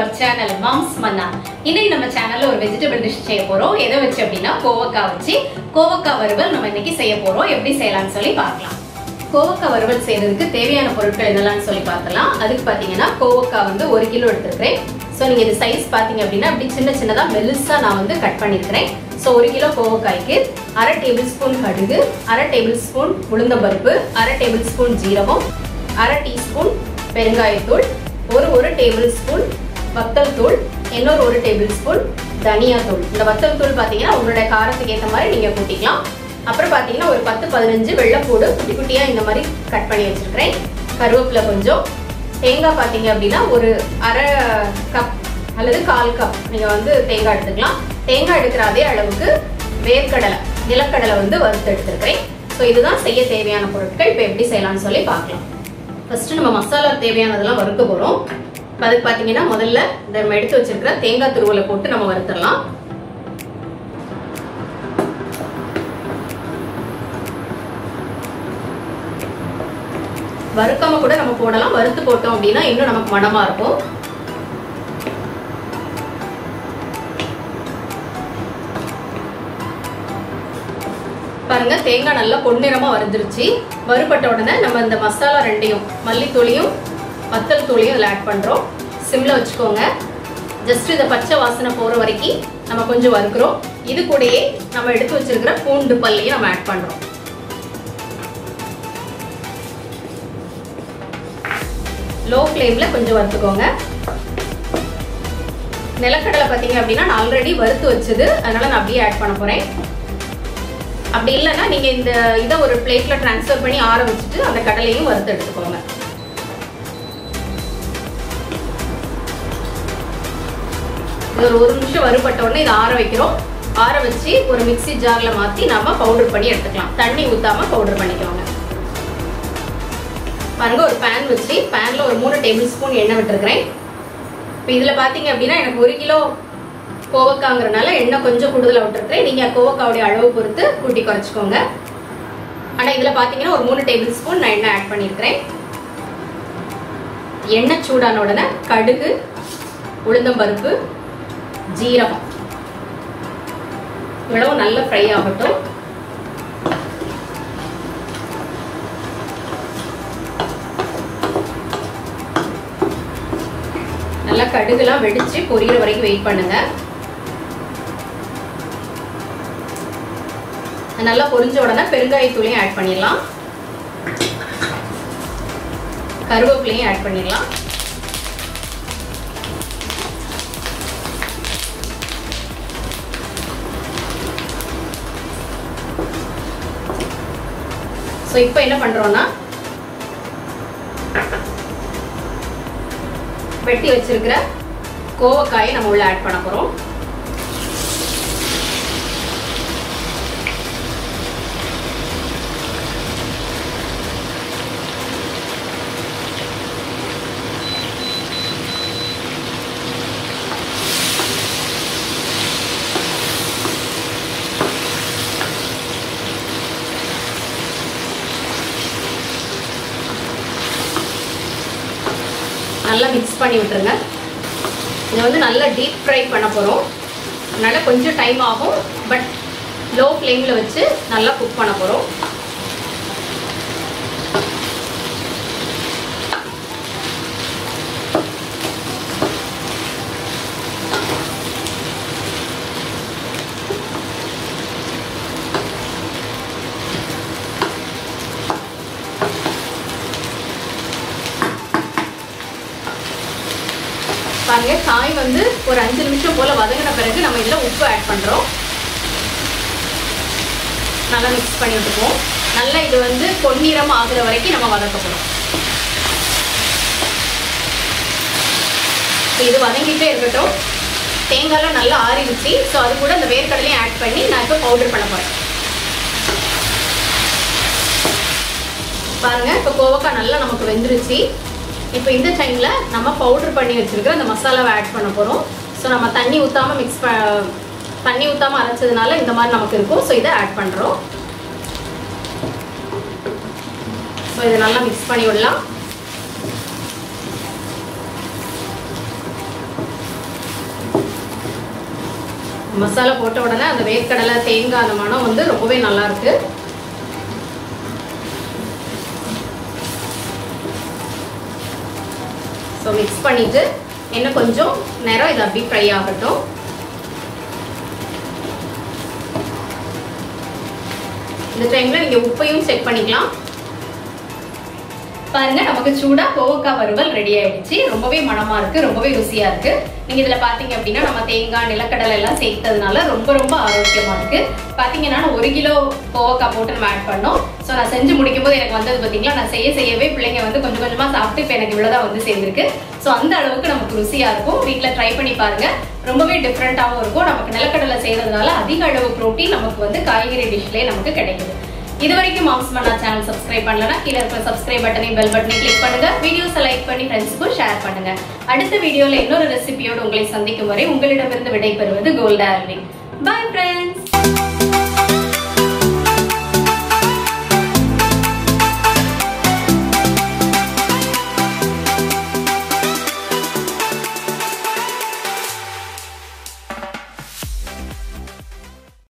our channel moms மன்னா இன்னைக்கு நம்ம சேனல்ல ஒரு வெஜிடபிள் டிஷ் செய்ய போறோம் எதை வச்சு அப்படின்னா கோவக்காய் வச்சு கோவக்காய் வறுவல் நம்ம இன்னைக்கு செய்ய போறோம் எப்படி செய்யலாம்னு சொல்லி பார்க்கலாம் கோவக்காய் வறுவல் செய்யறதுக்கு தேவையான பொருட்கள் என்னெல்லாம் சொல்லி பார்க்கலாம் அதுக்கு பாத்தீங்கன்னா கோவக்காய் வந்து ஒரு கிலோ எடுத்துருக்கேன் ஸோ நீங்க இது சைஸ் பாத்தீங்க அப்படின்னா அப்படி சின்ன சின்னதா மெலிசா நான் வந்து கட் பண்ணிருக்கிறேன் ஸோ ஒரு கிலோ கோவக்காய்க்கு அரை டேபிள் ஸ்பூன் கடுகு அரை டேபிள் ஸ்பூன் உளுந்தம்பருப்பு அரை டேபிள் ஸ்பூன் ஜீரகம் அரை டீஸ்பூன் பெருங்காயத்தூள் ஒரு ஒரு டேபிள் ஸ்பூன் வத்தல் தூள் இன்னொரு ஒரு டேபிள் ஸ்பூன் தனியா தூள் இந்த வத்தல் தூள் பார்த்தீங்கன்னா உங்களுடைய காரத்துக்கு ஏற்ற மாதிரி நீங்கள் கூட்டிக்கலாம் அப்புறம் பார்த்தீங்கன்னா ஒரு பத்து பதினஞ்சு வெள்ளைப்பூடு குட்டி குட்டியாக இந்த மாதிரி கட் பண்ணி வச்சிருக்கிறேன் கருவேப்பிலை கொஞ்சம் தேங்காய் பார்த்தீங்க அப்படின்னா ஒரு அரை கப் அல்லது கால் கப் நீங்கள் வந்து தேங்காய் எடுத்துக்கலாம் தேங்காய் எடுக்கிற அதே அளவுக்கு வேர்க்கடலை நிலக்கடலை வந்து வறுத்து எடுத்துருக்கிறேன் ஸோ இதுதான் செய்ய தேவையான பொருட்கள் இப்போ எப்படி செய்யலாம்னு சொல்லி பார்க்கலாம் ஃபர்ஸ்ட் நம்ம மசாலா தேவையானதெல்லாம் வறுக்க போகிறோம் அதுக்கு பார்த்தீங்கன்னா முதல்ல இந்த நம்ம எடுத்து வச்சிருக்கிற தேங்காய் துருவலை போட்டு நம்ம வறுத்துடலாம் வறுக்காம கூட நம்ம போடலாம் வறுத்து போட்டோம் அப்படின்னா இன்னும் நமக்கு மனமா இருக்கும் பாருங்க தேங்காய் நல்லா பொன்னிறமா வறுந்துருச்சு வறுபட்ட உடனே நம்ம இந்த மசாலா ரெண்டையும் மல்லித்தூளையும் வத்தல் தூளையும் இதில் ஆட் பண்ணுறோம் சிம்ல வச்சுக்கோங்க ஜஸ்ட் இதை பச்சை வாசனை போகிற வரைக்கும் நம்ம கொஞ்சம் வறுக்கிறோம் இது கூடயே நம்ம எடுத்து வச்சிருக்கிற பூண்டு பல்லையும் நம்ம ஆட் பண்ணுறோம் லோ ஃப்ளேமில் கொஞ்சம் வறுத்துக்கோங்க நிலக்கடலை பார்த்தீங்க அப்படின்னா நான் ஆல்ரெடி வறுத்து வச்சது அதனால நான் அப்படியே ஆட் பண்ண போகிறேன் அப்படி இல்லைன்னா நீங்கள் இந்த இதை ஒரு பிளேட்டில் ட்ரான்ஸ்ஃபர் பண்ணி ஆற வச்சுட்டு அந்த கடலையும் வறுத்து எடுத்துக்கோங்க இது ஒரு ஒரு நிமிஷம் வறுபட்ட உடனே இதை ஆற வைக்கிறோம் ஆற வச்சு ஒரு மிக்சி ஜாரில் மாற்றி நாம பவுடர் பண்ணி எடுத்துக்கலாம் தண்ணி ஊற்றாமல் பவுடர் பண்ணிக்கோங்க பாருங்க ஒரு பேன் வச்சு பேனில் ஒரு மூணு டேபிள் ஸ்பூன் எண்ணெய் விட்டுருக்கிறேன் இப்போ இதில் பார்த்தீங்க அப்படின்னா எனக்கு ஒரு கிலோ கோவக்காங்கிறனால எண்ணெய் கொஞ்சம் கூடுதலாக விட்டுருக்கிறேன் நீங்கள் கோவக்காவுடைய அளவு பொறுத்து கூட்டி குறைச்சிக்கோங்க ஆனால் இதில் பார்த்தீங்கன்னா ஒரு மூணு டேபிள் ஸ்பூன் நான் எண்ணெய் ஆட் பண்ணியிருக்கிறேன் எண்ணெய் சூடான உடனே கடுகு உளுந்தம்பருப்பு ஜீரகம் இவ்வளவு நல்ல ஃப்ரை ஆகட்டும் நல்லா கடுகுலாம் வெடிச்சு பொரியிற வரைக்கும் வெயிட் பண்ணுங்க நல்லா பொரிஞ்ச உடனே பெருங்காயத்தூளையும் ஆட் பண்ணிடலாம் கருவேப்பிலையும் ஆட் பண்ணிடலாம் ஸோ இப்போ என்ன பண்ணுறோன்னா வெட்டி வச்சிருக்கிற கோவக்காயை நம்ம உள்ள ஆட் பண்ண போகிறோம் நல்லா மிக்ஸ் பண்ணி விட்டுருங்க இதை வந்து நல்லா டீப் ஃப்ரை பண்ண போகிறோம் அதனால் கொஞ்சம் டைம் ஆகும் பட் லோ ஃப்ளேமில் வச்சு நல்லா குக் பண்ண போகிறோம் பாருங்க காய் வந்து ஒரு அஞ்சு நிமிஷம் போல வதங்கின பிறகு நம்ம இதில் உப்பு ஆட் பண்ணுறோம் நல்லா மிக்ஸ் பண்ணி விட்டுக்குவோம் நல்லா இது வந்து பொன்னிறம் ஆகுற வரைக்கும் நம்ம வதக்கப்படும் இது வதங்கிட்டே இருக்கட்டும் தேங்காய்லாம் நல்லா ஆறிடுச்சு ஸோ அது கூட அந்த வேர்க்கடலையும் ஆட் பண்ணி நான் இப்போ பவுடர் பண்ண போகிறேன் பாருங்க இப்போ கோவக்காய் நல்லா நமக்கு வெந்துருச்சு இப்போ இந்த டைமில் நம்ம பவுடர் பண்ணி வச்சுருக்கிற அந்த மசாலாவை ஆட் பண்ண போகிறோம் ஸோ நம்ம தண்ணி ஊற்றாமல் மிக்ஸ் ப தண்ணி ஊற்றாமல் அரைச்சதுனால இந்த மாதிரி நமக்கு இருக்கும் ஸோ இதை ஆட் பண்ணுறோம் ஸோ இதை நல்லா மிக்ஸ் பண்ணி விடலாம் மசாலா போட்ட உடனே அந்த வேர்க்கடலை தேங்காய் அந்த மனம் வந்து ரொம்பவே நல்லா இருக்கு ஸோ மிக்ஸ் பண்ணிட்டு இன்னும் கொஞ்சம் நேரம் இது அப்படி ஃப்ரை ஆகட்டும் இந்த டைம்ல நீங்க உப்பையும் செக் பண்ணிக்கலாம் பாருங்க நமக்கு சூடா கோவக்காய் வறுவல் ரெடி ஆயிடுச்சு ரொம்பவே மணமா இருக்கு ரொம்பவே ருசியா இருக்கு நீங்க இதுல பாத்தீங்க அப்படின்னா நம்ம தேங்காய் நிலக்கடலை எல்லாம் சேர்த்ததுனால ரொம்ப ரொம்ப ஆரோக்கியமா இருக்கு பாத்தீங்கன்னா நான் ஒரு கிலோ கோவக்காய் போட்டு நம்ம ஆட் பண்ணோம் ஸோ நான் செஞ்சு முடிக்கும் போது எனக்கு வந்தது பாத்தீங்களா நான் செய்ய செய்யவே பிள்ளைங்க வந்து கொஞ்சம் கொஞ்சமா சாப்பிட்டு இப்போ எனக்கு இவ்வளவுதான் வந்து சேர்ந்திருக்கு ஸோ அந்த அளவுக்கு நமக்கு ருசியா இருக்கும் வீட்டில் ட்ரை பண்ணி பாருங்க ரொம்பவே டிஃப்ரெண்ட்டாகவும் இருக்கும் நமக்கு நிலக்கடலை செய்யறதுனால அதிக அளவு ப்ரோட்டீன் நமக்கு வந்து காய்கறி டிஷ்லேயே நமக்கு கிடைக்குது இது வரைக்கும் மாம்ஸ் மன்னா சேனல் சப்ஸ்கிரைப் பண்ணலனா கீழே இருக்கிற சப்ஸ்கிரைப் பட்டனை பெல் பட்டனை கிளிக் பண்ணுங்க வீடியோஸை லைக் பண்ணி ஃப்ரெண்ட்ஸுக்கும் ஷேர் பண்ணுங்க அடுத்த வீடியோல இன்னொரு ரெசிபியோடு உங்களை சந்திக்கும் வரை உங்களிடமிருந்து விடைபெறுவது கோல்டா அல்வி பை ஃப்ரெண்ட்ஸ்